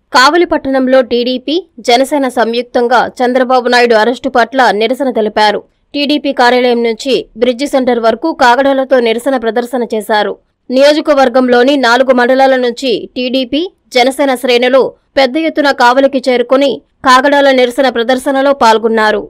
కావలి పట్టణంలో టీడీపీ జనసేన సంయుక్తంగా చంద్రబాబు నాయుడు అరెస్టు పట్ల నిరసన తెలిపారు టీడీపీ కార్యాలయం నుంచి బ్రిడ్జి సెంటర్ వరకు కాగడాలతో నిరసన ప్రదర్శన చేశారు నియోజకవర్గంలోని నాలుగు మండలాల నుంచి టీడీపీ జనసేన శ్రేణులు పెద్ద ఎత్తున కావలికి చేరుకుని కాగడాల నిరసన ప్రదర్శనలో పాల్గొన్నారు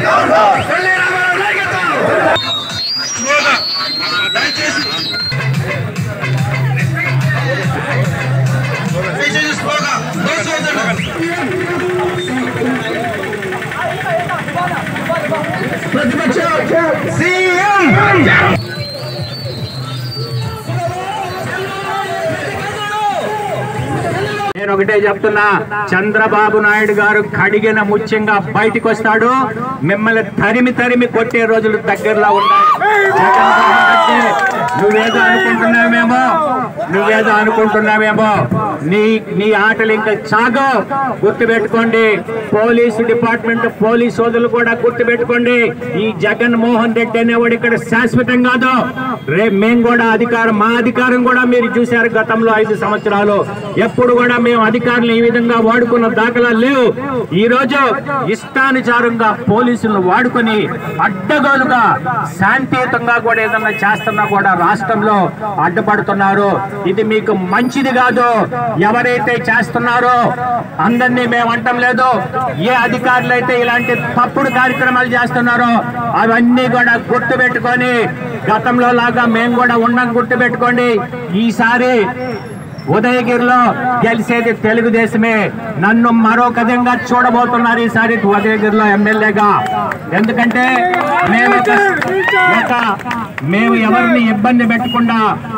నేను ఒకటే చెప్తున్నా చంద్రబాబు నాయుడు గారు కడిగిన ముత్యంగా బయటికి వస్తాడు మిమ్మల్ని తరిమి తరిమి కొట్టే రోజులు దగ్గరలో ఉన్నాయి జగన్మోహన్ రెడ్డి, నువ్వేదో అనుకుంటున్నావేమో నువ్వేదో అనుకుంటున్నావేమో నీ నీ ఆటలు ఇంకా చాగో గుర్తుపెట్టుకోండి పోలీసు డిపార్ట్మెంట్ పోలీస్ సోదరులు కూడా గుర్తుపెట్టుకోండి ఈ జగన్మోహన్ రెడ్డి అనేవాడు ఇక్కడ శాశ్వతం కాదు రేపు మేము కూడా అధికారం మా అధికారం కూడా మీరు చూశారు గతంలో ఐదు సంవత్సరాలు ఎప్పుడు కూడా మేము అధికారులు ఈ విధంగా వాడుకున్న దాఖలాలు లేవు ఈ రోజు ఇష్టానుసారంగా పోలీసులను వాడుకొని అడ్డగోలుగా శాంతియుతంగా కూడా ఏదన్నా చేస్తున్నా కూడా రాష్ట్రంలో అడ్డుపడుతున్నారు ఇది మీకు మంచిది కాదు ఎవరైతే చేస్తున్నారో అందరినీ మేము అంటం లేదు ఏ అధికారులు అయితే ఇలాంటి తప్పుడు కార్యక్రమాలు చేస్తున్నారో అవన్నీ కూడా గుర్తు పెట్టుకొని గతంలో లాగా మేము కూడా ఉండం గుర్తు పెట్టుకోండి ఈసారి ఉదయగిరిలో గెలిచేది తెలుగుదేశమే నన్ను మరొక విధంగా చూడబోతున్నారు ఈసారి ఉదయగిరిలో ఎమ్మెల్యేగా ఎందుకంటే మేము ఒక- ఒక మేము ఎవరిని ఇబ్బంది పెట్టకుండా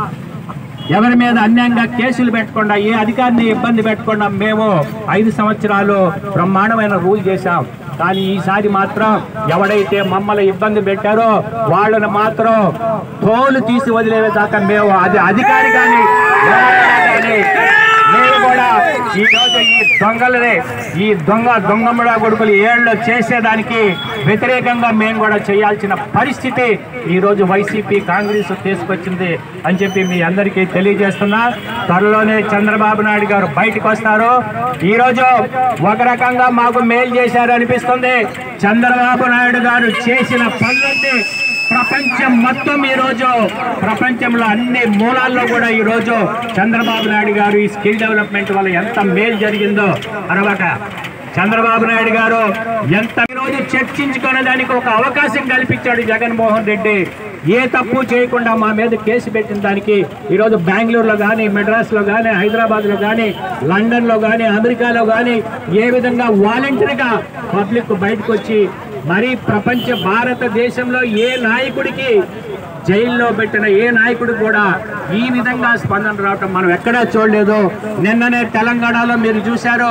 ఎవరి మీద అన్యాయంగా కేసులు పెట్టకుండా ఏ అధికారిని ఇబ్బంది పెట్టకుండా మేము ఐదు సంవత్సరాలు బ్రహ్మాండమైన రూల్ చేశాం కానీ ఈసారి మాత్రం ఎవడైతే మమ్మల్ని ఇబ్బంది పెట్టారో వాళ్ళని మాత్రం తోలు తీసి వదిలేదాకా మేము అది అధికారి కానీ ఎవరైనా కానీ మేము కూడా ఈ రోజు ఈ దొంగలనే ఈ దొంగ దొంగముడ కొడుకులు ఏళ్ళు చేసేదానికి వ్యతిరేకంగా మేము కూడా చేయాల్సిన పరిస్థితి ఈ రోజు వైసీపీ కాంగ్రెస్ తీసుకొచ్చింది అని చెప్పి మీ అందరికీ తెలియజేస్తున్నా త్వరలోనే చంద్రబాబు నాయుడు గారు బయటకు వస్తారు ఈ రోజు ఒక రకంగా మాకు మేలు చేశారు అనిపిస్తుంది చంద్రబాబు నాయుడు గారు చేసిన పనులన్నీ ప్రపంచం మొత్తం ఈ రోజు ప్రపంచంలో అన్ని మూలాల్లో కూడా ఈ రోజు చంద్రబాబు నాయుడు గారు ఈ స్కిల్ డెవలప్మెంట్ వల్ల ఎంత మేలు జరిగిందో అనమాట చంద్రబాబు నాయుడు గారు ఎంత ఈ రోజు చర్చించుకునే దానికి ఒక అవకాశం కల్పించాడు జగన్మోహన్ రెడ్డి ఏ తప్పు చేయకుండా మా మీద కేసు పెట్టిన దానికి ఈరోజు బెంగళూరులో కానీ మెడ్రాస్లో కానీ హైదరాబాద్లో కానీ లండన్లో కానీ అమెరికాలో కానీ ఏ విధంగా వాలంటరీగా పబ్లిక్ బయటకు వచ్చి మరి ప్రపంచ భారతదేశంలో ఏ నాయకుడికి జైల్లో పెట్టిన ఏ నాయకుడు కూడా ఈ విధంగా స్పందన రావటం మనం ఎక్కడా చూడలేదు నిన్ననే తెలంగాణలో మీరు చూశారు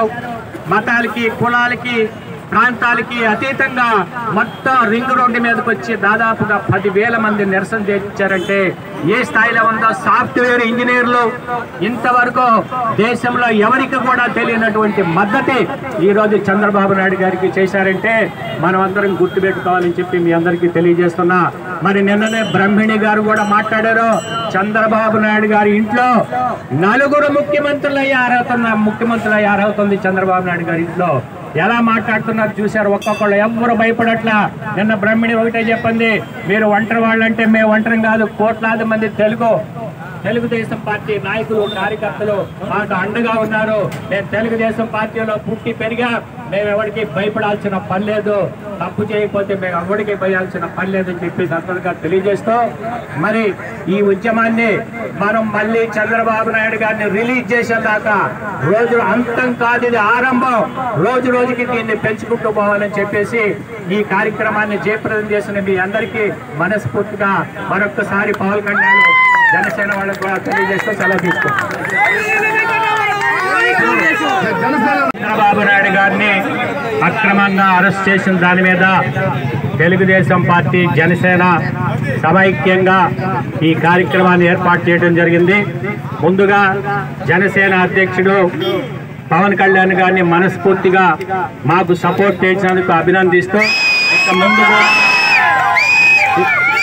మతాలకి కులాలకి ప్రాంతాలకి అతీతంగా మొత్తం రింగ్ రోడ్డు మీదకి వచ్చి దాదాపుగా పదివేల మంది నిరసన చేయించారంటే ఏ స్థాయిలో ఉందో సాఫ్ట్వేర్ ఇంజనీర్లు ఇంతవరకు దేశంలో ఎవరికి కూడా తెలియనటువంటి మద్దతు ఈ రోజు చంద్రబాబు నాయుడు గారికి చేశారంటే మనం అందరం గుర్తుపెట్టుకోవాలని చెప్పి మీ అందరికీ తెలియజేస్తున్నా మరి నిన్ననే బ్రహ్మిణి గారు కూడా మాట్లాడారు చంద్రబాబు నాయుడు గారి ఇంట్లో నలుగురు ముఖ్యమంత్రులు అయ్యారవుతున్న ముఖ్యమంత్రులు అయ్యారవుతుంది చంద్రబాబు నాయుడు గారి ఇంట్లో ఎలా మాట్లాడుతున్నారు చూశారు ఒక్కొక్కళ్ళు ఎవరు భయపడట్లా నిన్న బ్రహ్మిణి ఒకటే చెప్పింది మీరు ఒంటరి వాళ్ళంటే మేము ఒంటరి కాదు కోట్లాది మంది తెలుగు తెలుగుదేశం పార్టీ నాయకులు కార్యకర్తలు మాకు అండగా ఉన్నారు నేను తెలుగుదేశం పార్టీలో పుట్టి పెరిగా మేము ఎవరికి భయపడాల్సిన పని లేదు తప్పు చేయకపోతే మేము ఎవరికి భయాల్సిన పని లేదని చెప్పి సందర్భంగా తెలియజేస్తూ మరి ఈ ఉద్యమాన్ని మనం మళ్ళీ చంద్రబాబు నాయుడు గారిని రిలీజ్ చేసేదాకా రోజు అంతం కాదు ఇది ఆరంభం రోజు రోజుకి దీన్ని పెంచుకుంటూ పోవాలని చెప్పేసి ఈ కార్యక్రమాన్ని జయప్రదం చేసిన మీ అందరికీ మనస్ఫూర్తిగా మరొక్కసారి పవన్ కళ్యాణ్ జనసేన వాళ్ళకు కూడా తెలియజేస్తూ సెలవు తీసుకో చంద్రబాబు నాయుడు గారిని అక్రమంగా అరెస్ట్ చేసిన దాని మీద తెలుగుదేశం పార్టీ జనసేన సమైక్యంగా ఈ కార్యక్రమాన్ని ఏర్పాటు చేయడం జరిగింది ముందుగా జనసేన అధ్యక్షుడు పవన్ కళ్యాణ్ గారిని మనస్ఫూర్తిగా మాకు సపోర్ట్ చేసినందుకు అభినందిస్తూ ఇక ముందు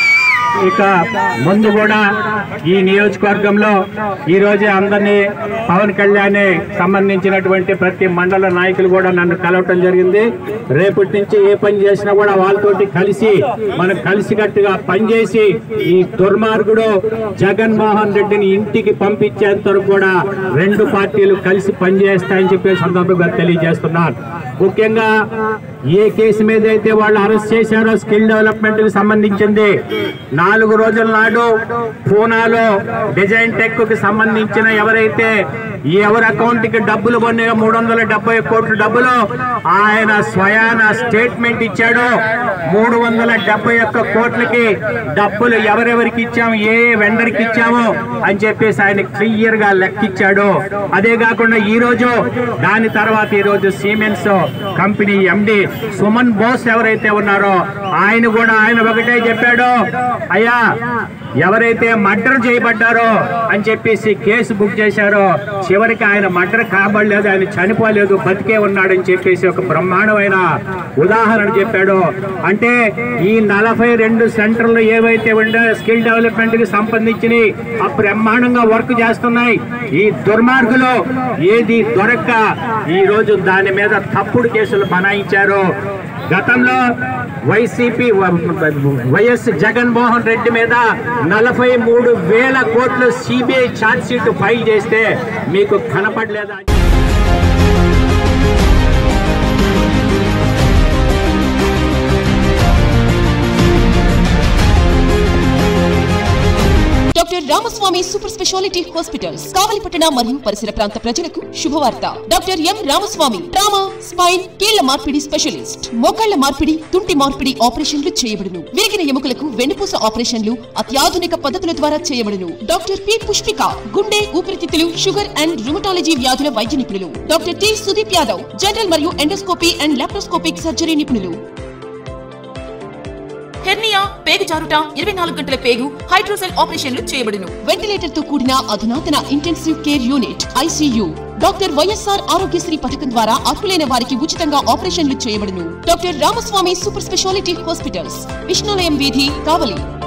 ఇక ముందు కూడా ఈ నియోజకవర్గంలో ఈ రోజు అందరినీ పవన్ కళ్యాణ్ సంబంధించినటువంటి ప్రతి మండల నాయకులు కూడా నన్ను కలవటం జరిగింది రేపటి నుంచి ఏ పని చేసినా కూడా వాళ్ళతోటి కలిసి మనం కలిసికట్టుగా పనిచేసి ఈ దుర్మార్గుడు జగన్మోహన్ రెడ్డిని ఇంటికి పంపించేంత వరకు కూడా రెండు పార్టీలు కలిసి పనిచేస్తాయని చెప్పే సందర్భంగా తెలియజేస్తున్నాను ముఖ్యంగా ఏ కేసు మీద అయితే వాళ్ళు అరెస్ట్ చేశారో స్కిల్ డెవలప్మెంట్ కి సంబంధించింది నాలుగు రోజుల నాడు పూనాలో డిజైన్ టెక్ కి సంబంధించిన ఎవరైతే ఈ ఎవరి అకౌంట్ కి డబ్బులు కొన్నాయో మూడు వందల డెబ్బై కోట్ల డబ్బులు ఆయన స్వయాన స్టేట్మెంట్ ఇచ్చాడు మూడు వందల డెబ్బై ఒక్క కోట్లకి డబ్బులు ఎవరెవరికి ఇచ్చాము ఏ ఏ వెండర్కి ఇచ్చాము అని చెప్పేసి ఆయన క్లియర్ గా లెక్కిచ్చాడు అదే కాకుండా ఈ రోజు దాని తర్వాత ఈ రోజు cements company MD Suman Bose ఎవరైతే ఉన్నారో ఆయన కూడా ఆయన ఒకటే చెప్పాడు అయ్యా ఎవరైతే మర్డర్ చేయబడ్డారో అని చెప్పేసి కేసు బుక్ చేశారో చివరికి ఆయన మర్డర్ కాబడలేదు ఆయన చనిపోలేదు బతికే ఉన్నాడని చెప్పేసి ఒక బ్రహ్మాండమైన ఉదాహరణ చెప్పాడు అంటే ఈ నలభై రెండు సెంటర్లు ఏవైతే ఉన్నాయో స్కిల్ డెవలప్మెంట్ కి సంబంధించి ఆ బ్రహ్మాండంగా వర్క్ చేస్తున్నాయి ఈ దుర్మార్గులు ఏది దొరక్క ఈ రోజు దాని మీద తప్పుడు కేసులు బనాయించారు గతంలో వైసీపీ వైఎస్ జగన్మోహన్ రెడ్డి మీద నలభై మూడు వేల కోట్లు సిబిఐ ఛార్జ్ షీట్ ఫైల్ చేస్తే మీకు కనపడలేదా doctor Ramaswamy super speciality hospitals కావలిపట్టణ మరియు పరిసర ప్రాంత ప్రజలకు శుభవార్త doctor M Ramaswamy trauma spine కీళ్ల మార్పిడి స్పెషలిస్ట్ మోకాళ్ల మార్పిడి తుంటి మార్పిడి ఆపరేషన్లు చేయబడును విరిగిన ఎముకలకు వెన్నుపూస ఆపరేషన్లు అత్యాధునిక పద్ధతుల ద్వారా చేయబడును డాక్టర్ పి పుష్పిక గుండె ఊపిరితిత్తులు షుగర్ అండ్ రుమటాలజీ వ్యాధుల వైద్య నిపుణులు doctor T Sudeep Yadav general మరియు ఎండోస్కోపీ అండ్ లాప్రోస్కోపిక్ సర్జరీ నిపుణులు హెర్నియా పేగు జారుట ఇరవై నాలుగు గంటల పేగు హైడ్రోసెల్ ఆపరేషన్లు చేయబడును వెంటిలేటర్ తో కూడిన అధునాతన intensive care unit ICU doctor YSR Aarogyasri పథకం ద్వారా అర్హులైన వారికి ఉచితంగా ఆపరేషన్లు చేయబడును doctor Ramaswamy super speciality hospitals Vishnulayam వీధి కావలి